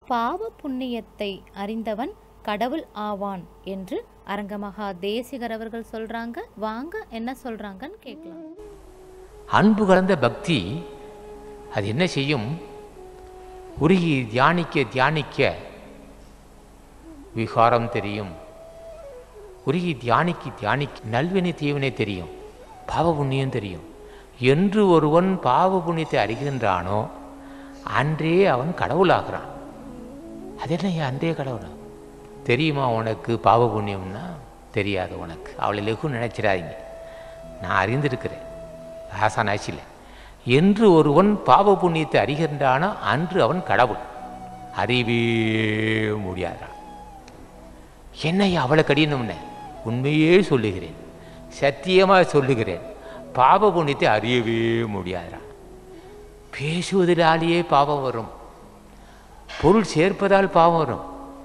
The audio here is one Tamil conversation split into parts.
பாவ புண்ணியத்தை அறிந்தவன் கடவுள் ஆவான் என்று அரங்கமகா தேசிகர் அவர்கள் சொல்றாங்க வாங்க என்ன சொல்றாங்கன்னு கேட்கலாம் அன்பு கலந்த பக்தி அது என்ன செய்யும் உருகி தியானிக்க தியானிக்க விகாரம் தெரியும் உருகி தியானிக்கு தியானிக்க நல்வினை தீவினை தெரியும் பாவ புண்ணியம் தெரியும் என்று ஒருவன் பாவ புண்ணியத்தை அறிகின்றானோ அன்றே அவன் கடவுளாகிறான் அது என்ன அன்றே கடவுளா தெரியுமா உனக்கு பாவ புண்ணியம்னா தெரியாது உனக்கு அவளை லெகு நினைச்சிடாதீங்க நான் அறிந்திருக்கிறேன் ஆசான் ஆட்சியில் என்று ஒருவன் பாவ புண்ணியத்தை அறிகின்றானோ அன்று அவன் கடவுள் அறிவே முடியாதான் என்னையா அவ்வளோ கடினம்னு உண்மையே சொல்லுகிறேன் சத்தியமாக சொல்லுகிறேன் பாவ புண்ணியத்தை அறியவே முடியாதா பேசுவதிலாலேயே பாவம் வரும் பொருள் சேர்ப்பதால் பாவம் வரும்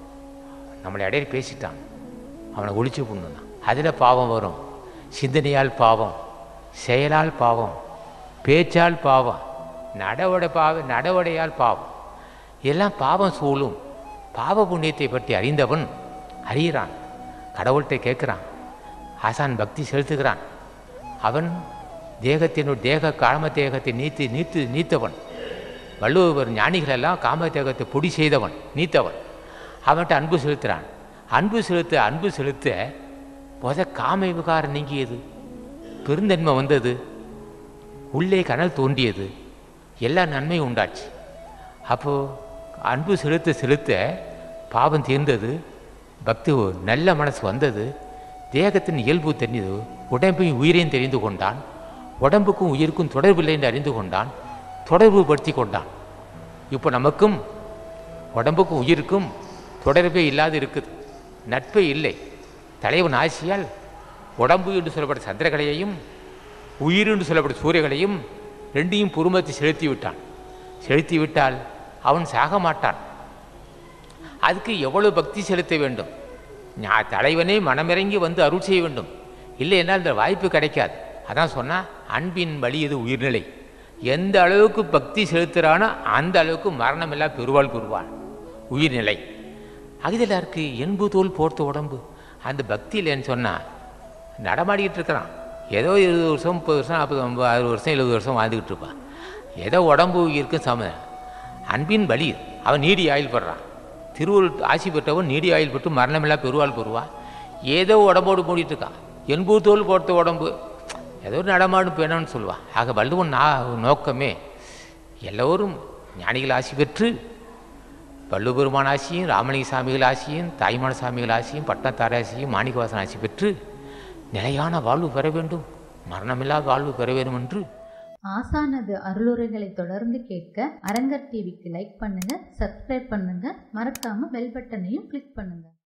நம்மளை இடையில பேசிட்டான் அவனை ஒழிச்சு பண்ணுனான் அதில் பாவம் வரும் சிந்தனையால் பாவம் செயலால் பாவம் பேச்சால் பாவம் நடவடை பாவ நடவடையால் பாவம் எல்லாம் பாவம் சூழும் பாவ புண்ணியத்தை பற்றி அறிந்தவன் அறிகிறான் கடவுள்கிட்ட கேட்குறான் ஆசான் பக்தி செலுத்துகிறான் அவன் தேகத்தினுடைய தேக காம தேகத்தை நீத்து நீத்து நீத்தவன் வள்ளுவர் ஞானிகளெல்லாம் காம தேகத்தை பொடி செய்தவன் நீத்தவன் அவன்கிட்ட அன்பு செலுத்துகிறான் அன்பு செலுத்த அன்பு செலுத்த முத காம விகாரம் நீங்கியது பெருந்தன்மை வந்தது உள்ளே கனல் தோன்றியது எல்லா நன்மையும் உண்டாச்சு அப்போது அன்பு செலுத்த செலுத்த பாவம் தீர்ந்தது பக்தி நல்ல மனசு வந்தது தேகத்தின் இயல்பு தெரிந்தது உடம்பையும் உயிரையும் தெரிந்து கொண்டான் உடம்புக்கும் உயிருக்கும் தொடர்பில்லை என்று அறிந்து கொண்டான் தொடர்பு படுத்தி கொண்டான் இப்போ நமக்கும் உடம்புக்கும் உயிருக்கும் தொடர்பே இல்லாது இருக்குது நட்பே இல்லை தலைவன் ஆசியால் உடம்பு என்று சொல்லப்பட்ட சந்திரகலையையும் உயிர் என்று சொல்லப்பட்ட சூரியகளையும் ரெண்டையும் புருமத்தை செலுத்தி விட்டான் செலுத்தி விட்டால் அவன் சாக மாட்டான் அதுக்கு எவ்வளவு பக்தி செலுத்த வேண்டும் ஞா- தலைவனே மனமிறங்கி வந்து அருள் செய்ய வேண்டும் இல்லை என்றால் இந்த வாய்ப்பு கிடைக்காது அதான் சொன்னால் அன்பின் வழி இது உயிர்நிலை எந்த அளவுக்கு பக்தி செலுத்துகிறானோ அந்த அளவுக்கு மரணமில்லா பெருவாள் பெறுவான் உயிர்நிலை அகிதில் இருக்கு எண்பு தோல் போர்த்த உடம்பு அந்த பக்தியில்னு சொன்னால் நடமாடிக்கிட்டு இருக்கிறான் ஏதோ இருபது வருஷம் முப்பது வருஷம் நாற்பது ஐம்பது அறுபது வருஷம் எழுபது வருஷம் வாழ்ந்துக்கிட்டு இருப்பான் ஏதோ உடம்பு இருக்கும் சம அன்பின் வழி அவன் நீடி ஆயுள் படுறான் திருவள்ளுவர் ஆசி பெற்றவன் நீடி ஆயுள் பெற்று மரணமில்லா பெருவாள் பெறுவான் ஏதோ உடம்போடு மூடிட்டு இருக்கான் எண்பது தோல் போட்ட உடம்பு ஏதோ ஒரு நடமாடும் பெணன்னு சொல்லுவான் ஆக வள்ளுவன் நா நோக்கமே எல்லோரும் ஞானிகள் ஆசி பெற்று வள்ளுபெருமான் ஆசியும் ராமலிங்க சாமிகள் ஆசியும் தாய்மான சாமிகள் ஆசியும் பட்டத்தார் ஆசியும் மாணிக்கவாசன் ஆசி பெற்று நிலையான வாழ்வு பெற வேண்டும் மரணமில்லா வாழ்வு பெற வேண்டும் என்று ஆசானது அருளுரைகளை தொடர்ந்து கேட்க அரங்கர் டிவிக்கு லைக் பண்ணுங்க சப்ஸ்கிரைப் பண்ணுங்க மறக்காம பெல் பட்டனையும் கிளிக் பண்ணுங்க